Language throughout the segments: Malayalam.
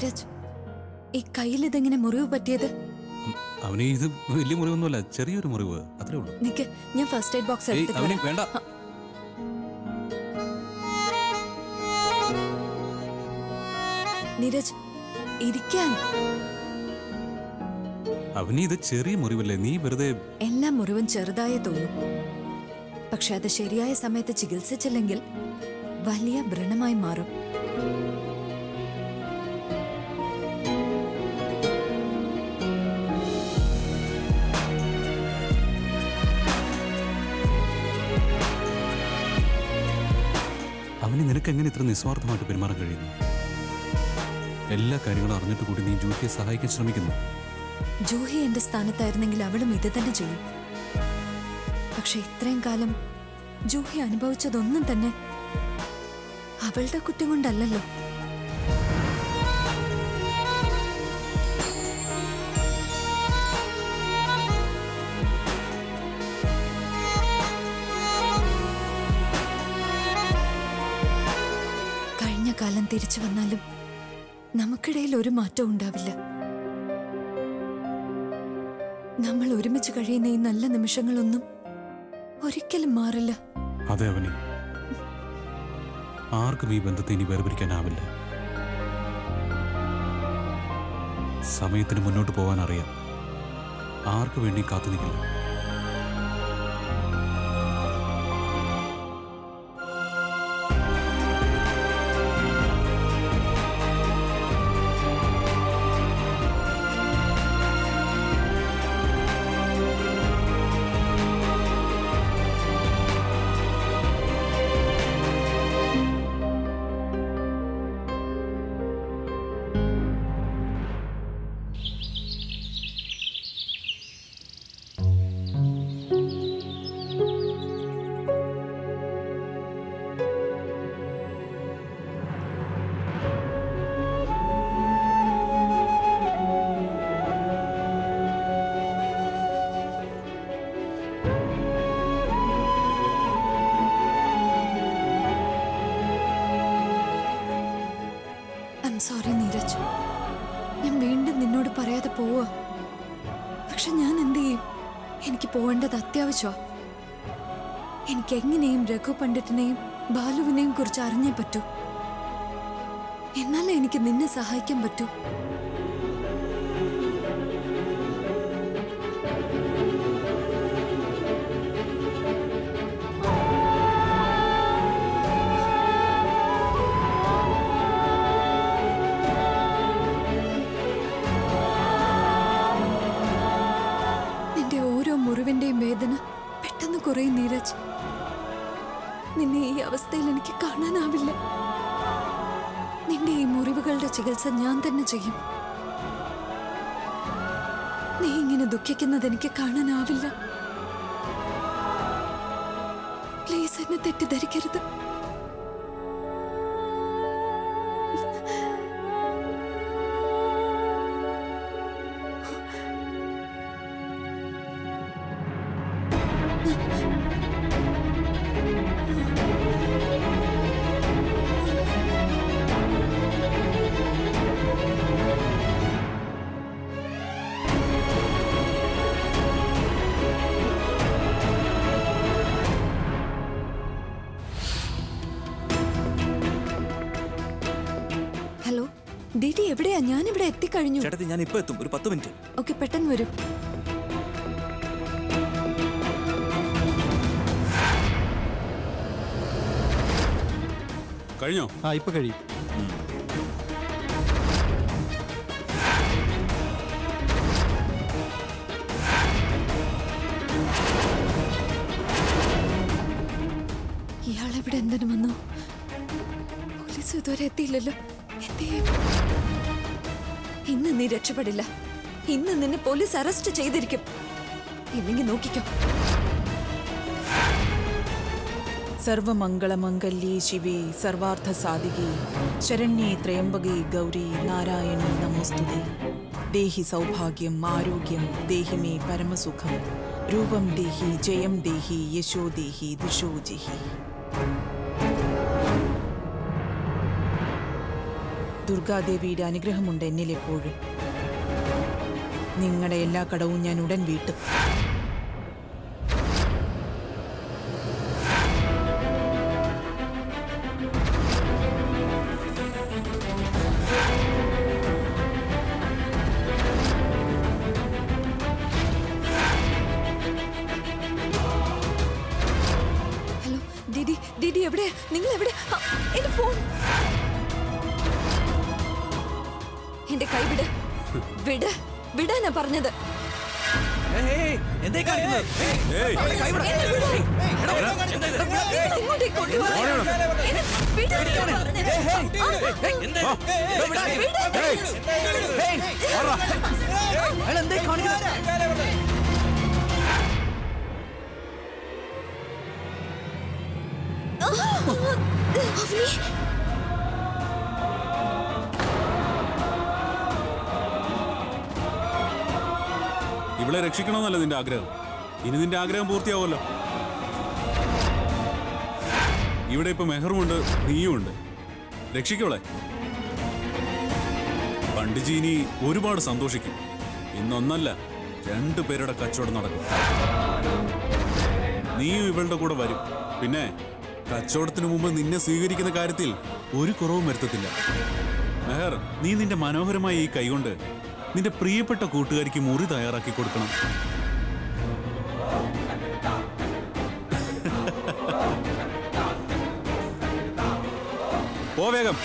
നീരജ് ഈ കയ്യിൽ ഇതെങ്ങനെ മുറിവ് പറ്റിയത് അവന് ഇത് വലിയ മുറിവൊന്നുമല്ല ചെറിയൊരു മുറിവ് അത്രേ ഉള്ളൂ നിക്ക് ഞാൻ ഫസ്റ്റ് എയ്ഡ് ബോക്സ് ഏയ് എടുത്തിട്ട് അവന് വരാം. വേണ്ട നീരജ് ഇരിക്കാൻ അവന് ഇത് ചെറിയ മുറിവല്ലേ നീ വെറുതെ എല്ലാ മുറിവും ചെറുതായേ തോന്നും പക്ഷെ അത് ശരിയായ സമയത്ത് ചികിത്സിച്ചില്ലെങ്കിൽ വലിയ വ്രണമായി മാറും അവന് നിനക്ക് എങ്ങനെ ഇത്ര നിസ്വാർത്ഥമായിട്ട് പെരുമാറാൻ കഴിയുന്നു എല്ലാ കാര്യങ്ങളും അറിഞ്ഞിട്ട് കൂടി നീ ജൂഹിയെ സഹായിക്കാൻ ശ്രമിക്കുന്നു ജൂഹി എന്റെ സ്ഥാനത്തായിരുന്നെങ്കിൽ അവളും ഇത് തന്നെ ചെയ്യും പക്ഷെ ഇത്രയും കാലം ജൂഹി അനുഭവിച്ചതൊന്നും തന്നെ അവളുടെ കുറ്റം കൊണ്ടല്ലല്ലോ കഴിഞ്ഞ കാലം തിരിച്ചു വന്നാലും നമുക്കിടയിൽ ഒരു മാറ്റവും ഉണ്ടാവില്ല നമ്മൾ ഒരുമിച്ച് കഴിയുന്ന ഈ നല്ല നിമിഷങ്ങളൊന്നും ഒരിക്കലും മാറില്ല അതെ അവനെ ആർക്കും ഈ ബന്ധത്തെ ഇനി വേർപിരിക്കാനാവില്ല സമയത്തിന് മുന്നോട്ട് പോകാൻ അറിയാം ആർക്കു വേണ്ടി കാത്തു നിൽക്കില്ല ഐ എം സോറി നീരജ് ഞാൻ വീണ്ടും നിന്നോട് പറയാതെ പോവാ പക്ഷെ ഞാൻ എന്ത് ചെയ്യും എനിക്ക് പോവേണ്ടത് അത്യാവശ്യമാ എനിക്ക് എങ്ങനെയും രഘു പണ്ഡിറ്റിനെയും ബാലുവിനെയും കുറിച്ച് അറിഞ്ഞേ പറ്റൂ എന്നാലേ എനിക്ക് നിന്നെ സഹായിക്കാൻ പറ്റൂ നിന്റെ ഓരോ മുറിവിന്റെയും വേദന പെട്ടെന്ന് കുറയും നീരജ് നിന്നെ ഈ അവസ്ഥയിൽ എനിക്ക് കാണാനാവില്ല നിന്റെ ഈ മുറിവുകളുടെ ചികിത്സ ഞാൻ തന്നെ ചെയ്യും നീ ഇങ്ങനെ ദുഃഖിക്കുന്നത് എനിക്ക് കാണാനാവില്ല പ്ലീസ് എന്നെ തെറ്റിദ്ധരിക്കരുത് ഹലോ ഡിഡി എവിടെയാ ഞാനിവിടെ എത്തിക്കഴിഞ്ഞു ചേട്ടത്തി ഞാൻ ഇപ്പൊ എത്തും ഒരു പത്ത് മിനിറ്റ് ഓക്കെ പെട്ടെന്ന് വരൂ കഴിഞ്ഞോ ആ ഇപ്പൊ കഴിയും ഇയാളെവിടെ എന്തിനു വന്നു പോലീസ് ഇതുവരെ എത്തിയില്ലല്ലോ എന്ത് ചെയ്യും? ഇന്ന് നീ രക്ഷപ്പെടില്ല ഇന്ന് നിന്നെ പോലീസ് അറസ്റ്റ് ചെയ്തിരിക്കും ഇല്ലെങ്കിൽ നോക്കിക്കോ സർവമംഗളമംഗല്യേ ശിവേ സർവാർത്ഥസാധികേ ശരണ്യേ ത്രയംബകേ ഗൗരി നാരായണി നമോസ്തുതേ ദേഹി സൗഭാഗ്യം ആരോഗ്യം ദേഹി മേ പരമസുഖം രൂപം ദേഹി ജയം ദേഹി യശോ ദേഹി ദിശോ ജഹി ദുർഗാദേവിയുടെ അനുഗ്രഹമുണ്ട് എന്നിൽ എപ്പോഴും നിങ്ങളുടെ എല്ലാ കടവും ഞാൻ ഉടൻ വീട്ടും ഹലോ ഡിഡി ഡിഡി എവിടെ നിങ്ങൾ എവിടെ ആ, എന്റെ ഫോൺ എന്റെ കൈ വിട് വിട് വിടാനാ പറഞ്ഞത് എന്തേ കാണിക്കുന്നത് എന്നെ വിട്. നിങ്ങൾ ഇങ്ങോട്ടേക്ക് കൊണ്ടുവാ. എന്നെ വിടാനാ പറഞ്ഞത്. ആ, അയാൾ എന്തേ കാണിക്കുന്നത് അവനി ഇവളെ രക്ഷിക്കണമെന്നല്ല നിന്റെ ആഗ്രഹം ഇനി നിന്റെ ആഗ്രഹം പൂർത്തിയാവുമല്ലോ ഇവിടെ ഇപ്പൊ മെഹറുമുണ്ട് നീയുമുണ്ട് രക്ഷിക്കവളെ പണ്ഡിജി ഇനി ഒരുപാട് സന്തോഷിക്കും ഇന്നൊന്നല്ല രണ്ടു പേരുടെ കച്ചവടം നടക്കും നീയും ഇവളുടെ കൂടെ വരും പിന്നെ കച്ചവടത്തിന് മുമ്പ് നിന്നെ സ്വീകരിക്കുന്ന കാര്യത്തിൽ ഒരു കുറവും വരുത്തത്തില്ല മെഹർ നീ നിന്റെ മനോഹരമായ ഈ കൈകൊണ്ട് നിന്റെ പ്രിയപ്പെട്ട കൂട്ടുകാരിക്ക് മുറി തയ്യാറാക്കി കൊടുക്കണം പോ വേഗം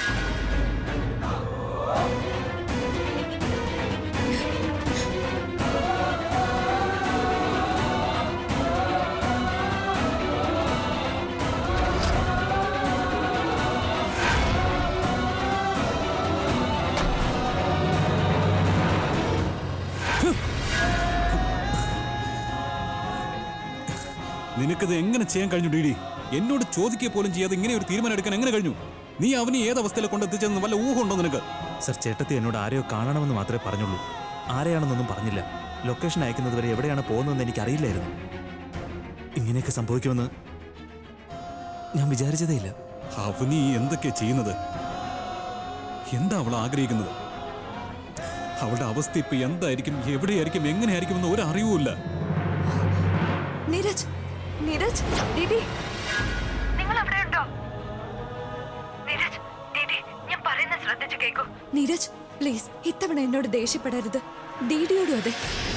നിനക്കത് എങ്ങനെ ചെയ്യാൻ കഴിഞ്ഞു ഡീഡി എന്നോട് ചോദിക്കുക പോലും ചെയ്യാതെ ഇങ്ങനെ ഒരു തീരുമാനം എടുക്കാൻ എങ്ങനെ കഴിഞ്ഞു നീ അവനെ ഏത് അവസ്ഥയിൽ കൊണ്ടെത്തിച്ചെന്ന് വല്ല ഊഹമുണ്ടോ നിനക്ക് സർ ചേട്ടത്തി എന്നോട് ആരെയോ കാണണമെന്ന് മാത്രമേ പറഞ്ഞുള്ളൂ ആരെയാണെന്നൊന്നും പറഞ്ഞില്ല ലൊക്കേഷൻ അയക്കുന്നത് വരെ എവിടെയാണ് പോകുന്നതെന്ന് എനിക്കറിയില്ലായിരുന്നു ഇങ്ങനെയൊക്കെ സംഭവിക്കുമെന്ന് ഞാൻ വിചാരിച്ചതേയില്ല അവനീ എന്തൊക്കെയാ ചെയ്യുന്നത് എന്താ അവൾ ആഗ്രഹിക്കുന്നത് അവളുടെ അവസ്ഥ ഇപ്പൊ എന്തായിരിക്കും എവിടെയായിരിക്കും എങ്ങനെയായിരിക്കും ഒരു അറിവുമില്ല നീരജ് നീരജ് ഡിഡി നിങ്ങൾ അവിടെ ഉണ്ടോ നീരജ് ദീദി ഞാൻ പറയുന്നത് ശ്രദ്ധിച്ചു കേൾക്കൂ നീരജ് പ്ലീസ് ഇത്തവണ എന്നോട് ദേഷ്യപ്പെടരുത് ഡിഡിയോടും അതെ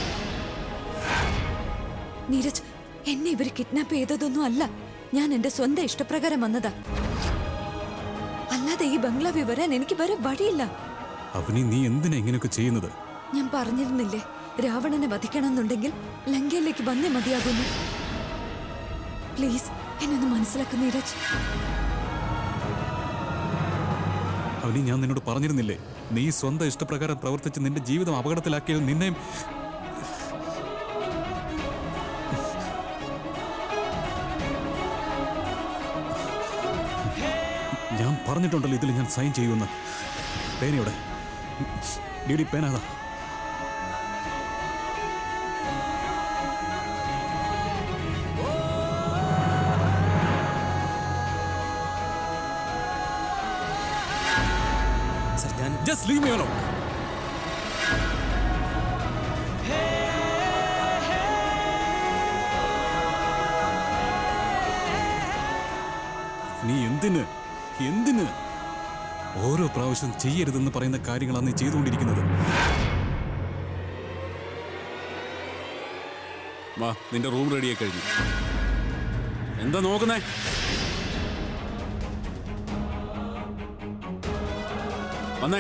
നീരജ് എന്നെ ഇവർ കിഡ്നാപ്പ് ചെയ്തതൊന്നും അല്ല ഞാൻ എന്റെ സ്വന്തം ഇഷ്ടപ്രകാരം വന്നതാ അല്ലാതെ ഈ ബംഗ്ലാവിൽ വരാൻ എനിക്ക് വേറെ വഴിയില്ല അവനി നീ എന്തിനാ ഇങ്ങനെയൊക്കെ ചെയ്യുന്നത് ഞാൻ പറഞ്ഞിരുന്നില്ലേ രാവണനെ വധിക്കണമെന്നുണ്ടെങ്കിൽ ലങ്കയിലേക്ക് വന്നേ മതിയാകുന്നു പ്ലീസ് എന്നെ ഒന്ന് മനസ്സിലാക്കു നീരജ് അവനി ഞാൻ നിന്നോട് പറഞ്ഞിരുന്നില്ലേ നീ സ്വന്തം ഇഷ്ടപ്രകാരം പ്രവർത്തിച്ച് നിന്റെ ജീവിതം അപകടത്തിലാക്കിയാൽ നിന്നെ ഞാൻ പറഞ്ഞിട്ടുണ്ടല്ലോ ഇതിൽ ഞാൻ സൈൻ ചെയ്യുമെന്ന് പേനയുടെ ഡി ഡി പേനാതാ സർ ഞാൻ ജസ്റ്റ് ലീവ് മീ അലോൺ നീ എന്തിന് എന്തിന് ഓരോ പ്രാവശ്യം ചെയ്യരുതെന്ന് പറയുന്ന കാര്യങ്ങളാണ് നീ ചെയ്തുകൊണ്ടിരിക്കുന്നത് വാ നിന്റെ റൂം റെഡിയായി കഴിഞ്ഞു എന്താ നോക്കുന്നേ വന്നേ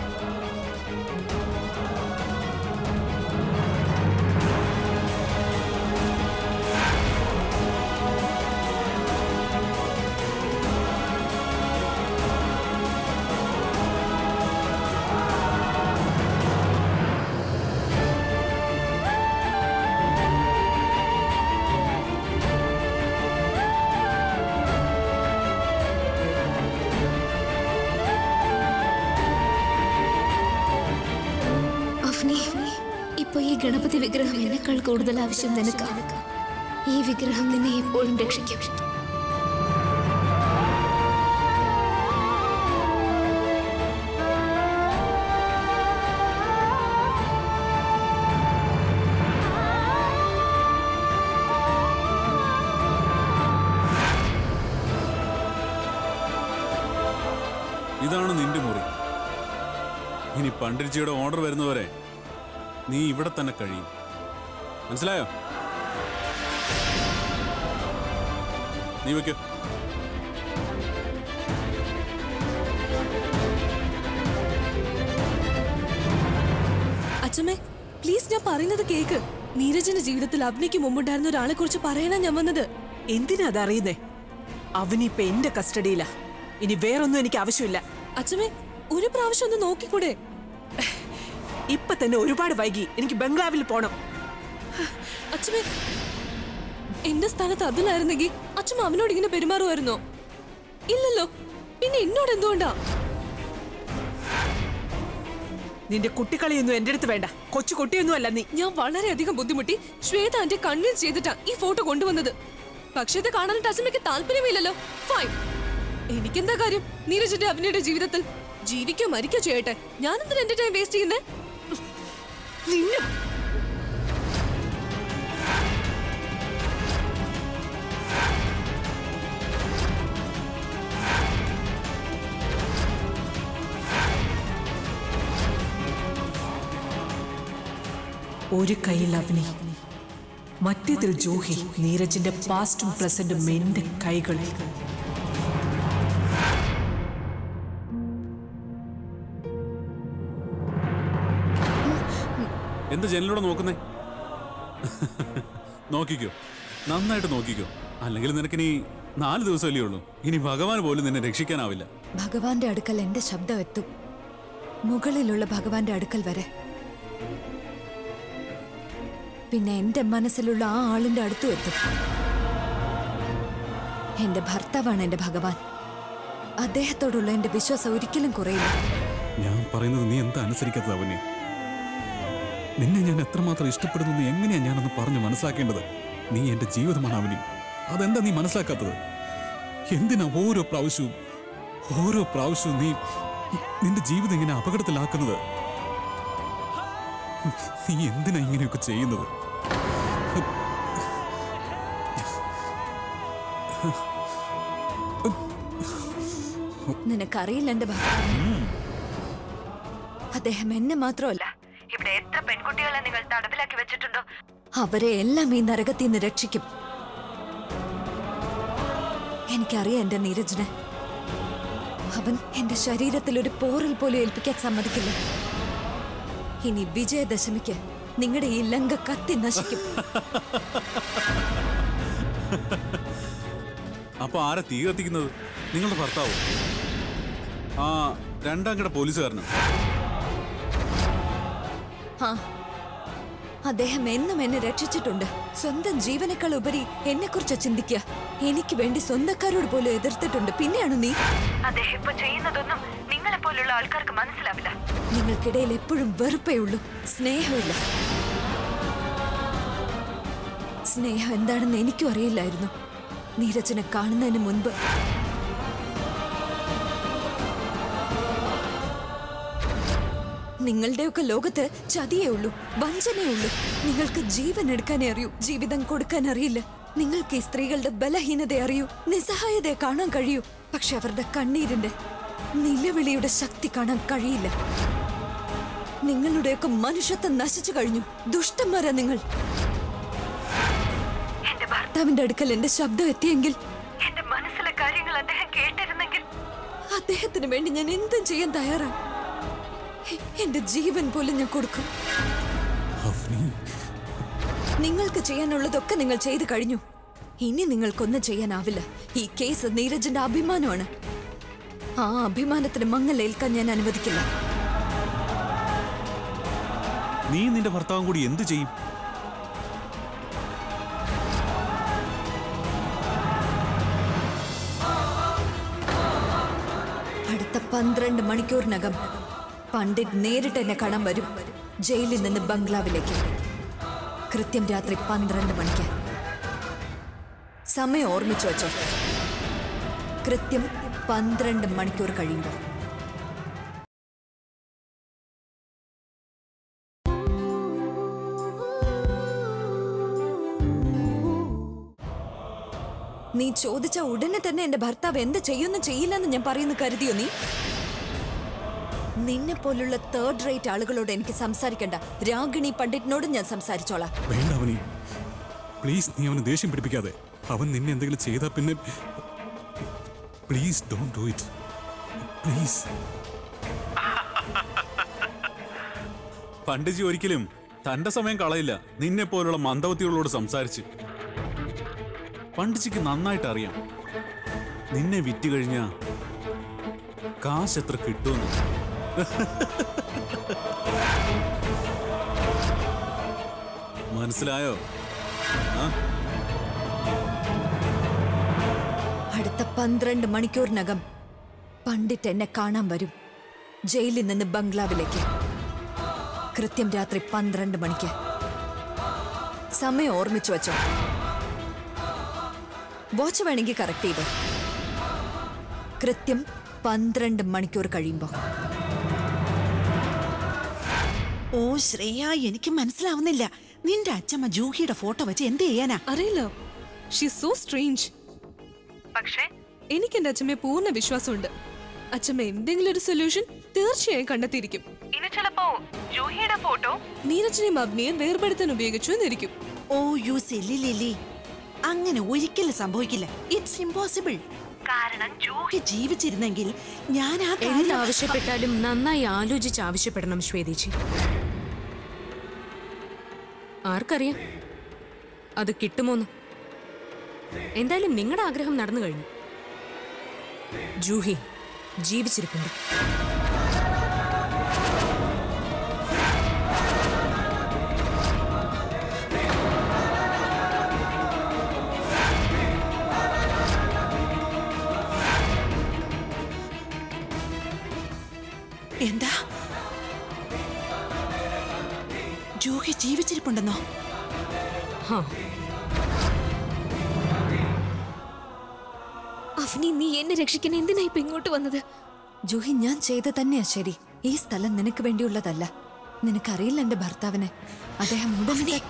അഫ്നി ഇപ്പൊ ഈ ഗണപതി വിഗ്രഹം എന്നെക്കാൾ കൂടുതൽ ആവശ്യം നിനക്കാണ് ഈ വിഗ്രഹം നിന്നെ എപ്പോഴും രക്ഷിക്കും ഇതാണ് നിന്റെ മുറി ഇനി പണ്ടിരിച്ചിയുടെ ഓർഡർ വരുന്നവരെ നീ ഇവിടെ തന്നെ കഴിയും മനസ്സിലായോ നീ വെക്കോ അച്ഛമ്മേ പ്ലീസ് ഞാൻ പറയുന്നത് കേക്ക് നീരജിന്റെ ജീവിതത്തിൽ അഭിനയ്ക്ക് മുമ്പുണ്ടായിരുന്ന ഒരാളെ കുറിച്ച് പറയാനാ ഞാൻ വന്നത് എന്തിനാ അതറിയുന്നേ അവനിപ്പൊ എന്റെ കസ്റ്റഡിയിലാ ഇനി വേറൊന്നും എനിക്ക് ആവശ്യമില്ല അച്ഛമ്മേ ഒരു പ്രാവശ്യം ഒന്ന് നോക്കിക്കൂടെ ഇപ്പൊ തന്നെ ഒരുപാട് വൈകി എനിക്ക് ബംഗ്ലാവിൽ പോണം അച്ഛമ്മേ എന്റെ സ്ഥാനത്ത് അതിലായിരുന്നെങ്കിൽ അച്ഛമ്മ അവനോട് ഇങ്ങനെ പെരുമാറുമായിരുന്നോ ഇല്ലല്ലോ പിന്നെ എന്നോട് എന്തുകൊണ്ടാ നിന്റെ കുട്ടിക്കളിയൊന്നും എന്റെ അടുത്ത് വേണ്ട കൊച്ചു കുട്ടിയൊന്നും അല്ല നീ ഞാൻ വളരെയധികം ബുദ്ധിമുട്ടി ശ്വേത എന്റെ കൺവിൻസ് ചെയ്തിട്ടാ ഈ ഫോട്ടോ കൊണ്ടുവന്നത് പക്ഷേ ഇത് കാണാനായിട്ട് അച്ഛമ്മയ്ക്ക് താല്പര്യമില്ലല്ലോ ഫൈൻ എനിക്കെന്താ കാര്യം നീരജിന്റെ അഭിനയുടെ ജീവിതത്തിൽ ജീവിക്കോ മരിക്കോ ചെയ്യട്ടെ ഞാൻ എന്തിനാ എന്റെ ടൈം വേസ്റ്റ് ചെയ്യുന്നേ നിന്നെ ഒരു കൈയിൽ അവനി മറ്റേതിൽ ജോഹി നീരജിന്റെ പാസ്റ്റും പ്രസന്റും എന്റെ കൈകളിൽ എന്ത് ജനലിലൂടെ നോക്കുന്നേ നോക്കിക്കോ നന്നായിട്ട് നോക്കിക്കോ അല്ലെങ്കിൽ നിനക്കിനി നാല് ദിവസമല്ലേ ഉള്ളൂ ഇനി ഭഗവാൻ പോലും നിന്നെ രക്ഷിക്കാനാവില്ല ഭഗവാന്റെ അടുക്കൽ എന്റെ ശബ്ദം എത്തും മുകളിലുള്ള ഭഗവാന്റെ അടുക്കൽ വരെ പിന്നെ എന്റെ മനസ്സിലുള്ള ആ ആളിന്റെ അടുത്തും എത്തും എന്റെ ഭർത്താവാണ് എന്റെ ഭഗവാൻ അദ്ദേഹത്തോടുള്ള എന്റെ വിശ്വാസം ഒരിക്കലും കുറയില്ല ഞാൻ പറയുന്നത് നീ എന്താ അനുസരിക്കാത്തത് അവനെ നിന്നെ ഞാൻ എത്രമാത്രം ഇഷ്ടപ്പെടുന്നു എന്ന് എങ്ങനെയാ ഞാനൊന്ന് പറഞ്ഞു മനസ്സിലാക്കേണ്ടത് നീ എന്റെ ജീവിതമാണ് അവനി അതെന്താ നീ മനസ്സിലാക്കാത്തത് എന്തിനാ ഓരോ പ്രാവശ്യവും ഓരോ പ്രാവശ്യവും നീ നിന്റെ ജീവിതം ഇങ്ങനെ അപകടത്തിലാക്കുന്നത് നീ എന്തിനാ ഇങ്ങനെയൊക്കെ ചെയ്യുന്നത് നിനക്കറിയില്ല എന്റെ ഭർത്താവിനെ അദ്ദേഹം എന്നെ മാത്രമല്ല ഇവിടെ എത്ര പെൺകുട്ടികളെ നിങ്ങൾ തടവിലാക്കി വെച്ചിട്ടുണ്ടോ അവരെ എല്ലാം ഈ നരകത്തിൽ നിന്ന് രക്ഷിക്കും എനിക്കറിയാം എന്റെ നീരജിനെ അവൻ എന്റെ ശരീരത്തിൽ ഒരു പോറൽ പോലും ഏൽപ്പിക്കാൻ സമ്മതിക്കില്ല ഇനി വിജയദശമിക്ക് നിങ്ങളുടെ ഈ ലങ്ക കത്തി നശിക്കും അപ്പൊ ആരാ തീ കത്തിക്കുന്നത് നിങ്ങളുടെ ഭർത്താവോ ആ രണ്ടാം കിട പോലീസുകാരനും ആ അദ്ദേഹം എന്നും എന്നെ രക്ഷിച്ചിട്ടുണ്ട് സ്വന്തം ജീവനേക്കാൾ ഉപരി എന്നെ കുറിച്ച് ചിന്തിക്കുക എനിക്ക് വേണ്ടി സ്വന്തക്കാരോട് പോലും എതിർത്തിട്ടുണ്ട് പിന്നെയാണ് നീ അദ്ദേഹം ഇപ്പൊ ചെയ്യുന്നതൊന്നും നിങ്ങളെ പോലുള്ള ആൾക്കാർക്ക് മനസ്സിലാവില്ല നിങ്ങൾക്കിടയിൽ എപ്പോഴും വെറുപ്പേ ഉള്ളൂ സ്നേഹമില്ല സ്നേഹം എന്താണെന്ന് എനിക്കും അറിയില്ലായിരുന്നു നീരജനെ കാണുന്നതിന് മുൻപ് നിങ്ങളുടെയൊക്കെ ലോകത്ത് ചതിയേ ഉള്ളൂ വഞ്ചനയേ ഉള്ളൂ നിങ്ങൾക്ക് ജീവൻ എടുക്കാനേ അറിയൂ ജീവിതം കൊടുക്കാൻ അറിയില്ല നിങ്ങൾക്ക് ഈ സ്ത്രീകളുടെ ബലഹീനത അറിയൂ നിസ്സഹായതയെ കാണാൻ കഴിയൂ പക്ഷെ അവരുടെ കണ്ണീരിന്റെ നിലവിളിയുടെ ശക്തി കാണാൻ കഴിയില്ല നിങ്ങളുടെയൊക്കെ മനുഷ്യത്വം നശിച്ചു കഴിഞ്ഞു ദുഷ്ടന്മാരാ നിങ്ങൾ എന്റെ ഭർത്താവ് ഭർത്താവിന്റെ അടുക്കൽ എന്റെ ശബ്ദം എത്തിയെങ്കിൽ എന്റെ മനസ്സിലെ കാര്യങ്ങൾ അദ്ദേഹം കേട്ടിരുന്നെങ്കിൽ അദ്ദേഹത്തിന് വേണ്ടി ഞാൻ എന്തും ചെയ്യാൻ തയ്യാറാ എ- എന്റെ ജീവൻ പോലും ഞാൻ കൊടുക്കും അവനി നിങ്ങൾക്ക് ചെയ്യാനുള്ളതൊക്കെ നിങ്ങൾ ചെയ്തു കഴിഞ്ഞു ഇനി നിങ്ങൾക്കൊന്നും ചെയ്യാനാവില്ല ഈ കേസ് നീരജിന്റെ അഭിമാനമാണ് ആ അഭിമാനത്തിന് മങ്ങലേൽക്കാൻ ഞാൻ അനുവദിക്കില്ല നീ നിന്റെ ഭർത്താവും കൂടി എന്ത് ചെയ്യും അടുത്ത പന്ത്രണ്ട് മണിക്കൂറിനകം പണ്ഡിറ്റ് നേരിട്ട് എന്നെ കാണാൻ വരും ജയിലിൽ നിന്ന് ബംഗ്ലാവിലേക്ക് കൃത്യം രാത്രി പന്ത്രണ്ട് മണിക്ക് സമയം ഓർമ്മിച്ചു വച്ചോ കൃത്യം പന്ത്രണ്ട് മണിക്കൂർ കഴിയുമ്പോൾ നീ ചോദിച്ച ഉടനെ തന്നെ എന്റെ ഭർത്താവ് എന്ത് ചെയ്യുന്നു ചെയ്യില്ലെന്ന് ഞാൻ പറയുന്നു കരുതിയോ നീ നിന്നെ പോലുള്ള തേർഡ് റേറ്റ് ആളുകളോട് എനിക്ക് സംസാരിക്കണ്ട രാഗിണി പണ്ഡിറ്റിനോടും ഞാൻ സംസാരിച്ചോളാം വേണ്ട അവനി പ്ലീസ് നീ അവനെ ദേഷ്യം പിടിപ്പിക്കാതെ അവൻ നിന്നെ എന്തെങ്കിലും ചെയ്താൽ പിന്നെ please don't do it please Panditji ഒരിക്കലും തന്റെ സമയം കളയില്ല നിന്നെ പോലുള്ള മന്ദവത്തികളോട് സംസാരിച്ച് പണ്ഡിജിക്ക് നന്നായിട്ട് അറിയാം നിന്നെ വിറ്റ് കഴിഞ്ഞാ കാശ് എത്ര കിട്ടുമെന്ന് മനസ്സിലായോ ആ അടുത്ത പന്ത്രണ്ട് മണിക്കൂറിനകം പണ്ഡിറ്റ് എന്നെ കാണാൻ വരും ജയിലിൽ നിന്ന് ബംഗ്ലാവിലേക്ക് കൃത്യം രാത്രി പന്ത്രണ്ട് മണിക്ക് സമയം ഓർമ്മിച്ചു വച്ചോ വാച്ച് വേണമെങ്കിൽ കറക്റ്റ് ചെയ്തോ കൃത്യം പന്ത്രണ്ട് മണിക്കൂർ കഴിയുമ്പോൾ ഓ ശ്രേയ എനിക്ക് മനസ്സിലാവുന്നില്ല നിന്റെ അച്ഛമ്മ ജൂഹിയുടെ ഫോട്ടോ വെച്ച് എന്ത് ചെയ്യാനാ അറിയില്ല ഷീ സോ സ്ട്രേഞ്ച് പക്ഷേ എനിക്ക് എന്റെ അച്ഛമ്മയെ പൂർണ്ണ വിശ്വാസമുണ്ട് അച്ഛമ്മ എന്തെങ്കിലും ഒരു സൊല്യൂഷൻ തീർച്ചയായും കണ്ടെത്തിയിരിക്കും ഇനി ചിലപ്പോ ജൂഹിയുടെ ഫോട്ടോ നീരജിനെയും അഗ്നിയെ വേർപെടുത്താൻ ഉപയോഗിച്ചു എന്നിരിക്കും ഓ യു സില്ലി ലിലി അങ്ങനെ ഒരിക്കലും സംഭവിക്കില്ല ഇറ്റ്സ് ഇമ്പോസിബിൾ കാരണം ജൂഹി ജീവിച്ചിരുന്നെങ്കിൽ ഞാൻ ആ കാര്യം എന്താവശ്യപ്പെട്ടാലും നന്നായി ആലോചിച്ച് ആവശ്യപ്പെടണം ശ്വേതേച്ചി ആർക്കറിയാം അത് കിട്ടുമോന്ന് എന്തായാലും നിങ്ങളുടെ ആഗ്രഹം നടന്നു കഴിഞ്ഞു ജൂഹി ജീവിച്ചിരിപ്പുണ്ട് എന്താ ജൂഹി ജീവിച്ചിരിപ്പുണ്ടെന്നോ ഹാ അവനി നീ എന്നെ രക്ഷിക്കാൻ എന്തിനാ ഇപ്പൊ ഇങ്ങോട്ട് വന്നത് ജൂഹി ഞാൻ ചെയ്ത തന്നെയാ ശരി ഈ സ്ഥലം നിനക്ക് വേണ്ടിയുള്ളതല്ല നിനക്കറിയില്ല എന്റെ ഭർത്താവിനെ അദ്ദേഹം ഉടനെ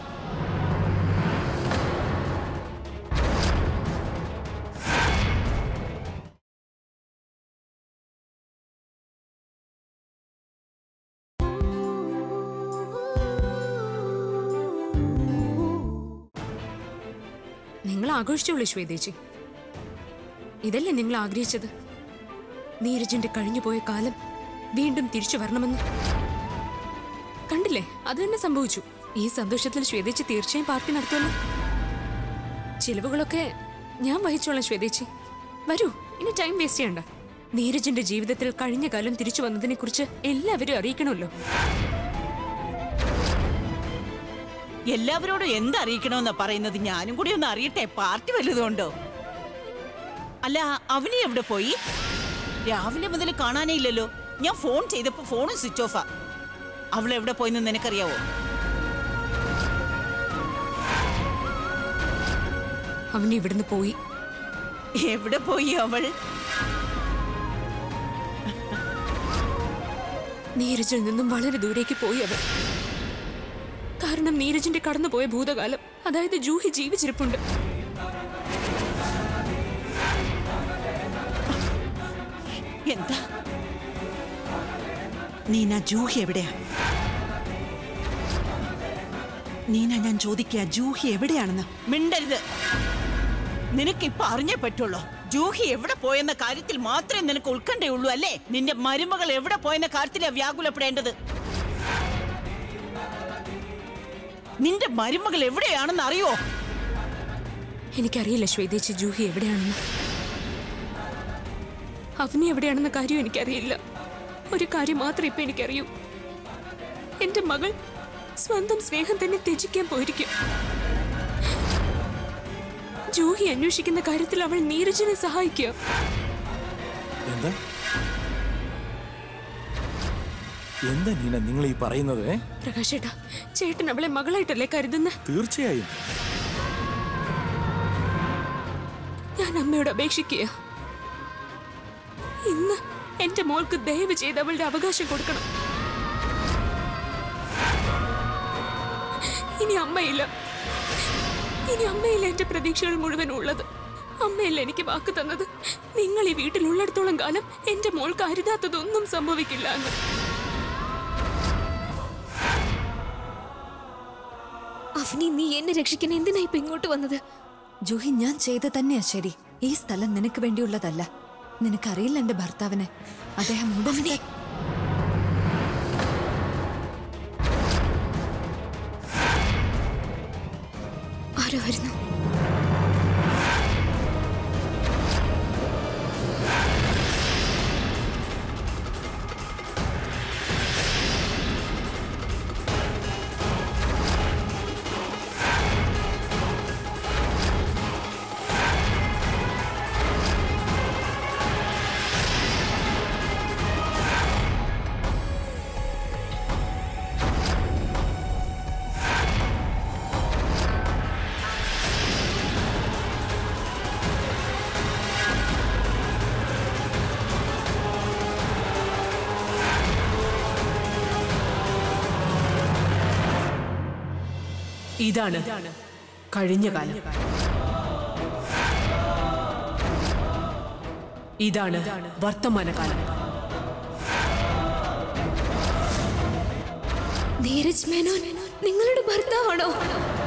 നിങ്ങൾ ആഘോഷിച്ചോളൂ ശ്വേതേച്ചി ഇതല്ലേ നിങ്ങൾ ആഗ്രഹിച്ചത് നീരജിന്റെ കഴിഞ്ഞുപോയ കാലം വീണ്ടും തിരിച്ചു വരണമെന്ന് കണ്ടില്ലേ അത് തന്നെ സംഭവിച്ചു ഈ സന്തോഷത്തിൽ ശ്വേതേച്ചി തീർച്ചയായും പാർട്ടി നടത്തുമല്ലോ ചിലവുകളൊക്കെ ഞാൻ വഹിച്ചോളാം ശ്വേതേച്ചി വരൂ ഇനി ടൈം വേസ്റ്റ് ചെയ്യണ്ട നീരജിന്റെ ജീവിതത്തിൽ കഴിഞ്ഞ കാലം തിരിച്ചു വന്നതിനെ കുറിച്ച് എല്ലാവരും അറിയിക്കണമല്ലോ എല്ലാവരോടും എന്തറിയിക്കണമെന്നാ പറയുന്നത് ഞാനും കൂടി ഒന്ന് അറിയട്ടെ പാർട്ടി വല്ലതുണ്ടോ അല്ല അവനി എവിടെ പോയി രാവിലെ മുതൽ കാണാനേ ഇല്ലല്ലോ ഞാൻ ഫോൺ ചെയ്തപ്പോ ഫോണും സ്വിച്ച് ഓഫാ അവൾ എവിടെ പോയെന്ന് നിനക്കറിയാവോ അവൻ ഇവിടുന്ന് പോയി എവിടെ പോയി അവൾ നീരജിൽ നിന്നും വളരെ ദൂരേക്ക് പോയി അവൻ കാരണം നീരജിന്റെ കടന്നുപോയ ഭൂതകാലം അതായത് ജൂഹി ജീവിച്ചിരിപ്പുണ്ട് എന്താ നീന ജൂഹി എവിടെയാ നീന ഞാൻ ചോദിക്കുക ജൂഹി എവിടെയാണെന്ന് മിണ്ടരുത് നിനക്ക് ഇപ്പൊ അറിഞ്ഞേ പറ്റുള്ളൂ ജൂഹി എവിടെ പോയെന്ന കാര്യത്തിൽ മാത്രമേ നിനക്ക് ഉൾക്കണ്ടേ അല്ലേ നിന്റെ മരുമകൾ എവിടെ പോയെന്ന കാര്യത്തിലാ വ്യാകുലപ്പെടേണ്ടത് നിന്റെ മരുമകൾ എവിടെയാണെന്ന് അറിയോ എനിക്കറിയില്ല ശ്വേതേച്ചി ജൂഹി എവിടെയാണെന്ന് അവനി എവിടെയാണെന്ന കാര്യം എനിക്കറിയില്ല ഒരു കാര്യം മാത്രം ഇപ്പൊ എനിക്കറിയൂ എന്റെ മകൾ സ്വന്തം സ്നേഹം തന്നെ ത്യജിക്കാൻ പോയിരിക്കും ജൂഹി അന്വേഷിക്കുന്ന കാര്യത്തിൽ അവൾ നീരജിനെ സഹായിക്കുക എന്താ എന്താ നീന നിങ്ങൾ ഈ പറയുന്നത് ഏ? പ്രകാശേട്ടാ ചേട്ടൻ അവളെ മകളായിട്ടല്ലേ കരുതുന്ന തീർച്ചയായും ഞാൻ അമ്മയോട് അപേക്ഷിക്കുക ഇന്ന് എന്റെ മോൾക്ക് ദയവ് ചെയ്ത് അവളുടെ അവകാശം കൊടുക്കണം ഇനി അമ്മയില്ല ഇനി അമ്മയില്ല എന്റെ പ്രതീക്ഷകൾ മുഴുവൻ ഉള്ളത് അമ്മയല്ല എനിക്ക് വാക്ക് തന്നത് നിങ്ങൾ ഈ വീട്ടിൽ ഉള്ളിടത്തോളം കാലം എന്റെ മോൾക്ക് അരുതാത്തതൊന്നും സംഭവിക്കില്ല എന്ന് അവനി നീ എന്നെ രക്ഷിക്കാൻ എന്തിനാ ഇപ്പൊ ഇങ്ങോട്ട് വന്നത് ജൂഹി ഞാൻ ചെയ്ത തന്നെയാ ശരി ഈ സ്ഥലം നിനക്ക് വേണ്ടിയുള്ളതല്ല നിനക്കറിയില്ല എന്റെ ഭർത്താവിനെ അദ്ദേഹം ഉടനെ ആരോ വരുന്നു ഇതാണ് കഴിഞ്ഞ കാലം ഇതാണ് വർത്തമാനകാലം നീരജ് മേനോൻ നിങ്ങളുടെ ഭർത്താവാണോ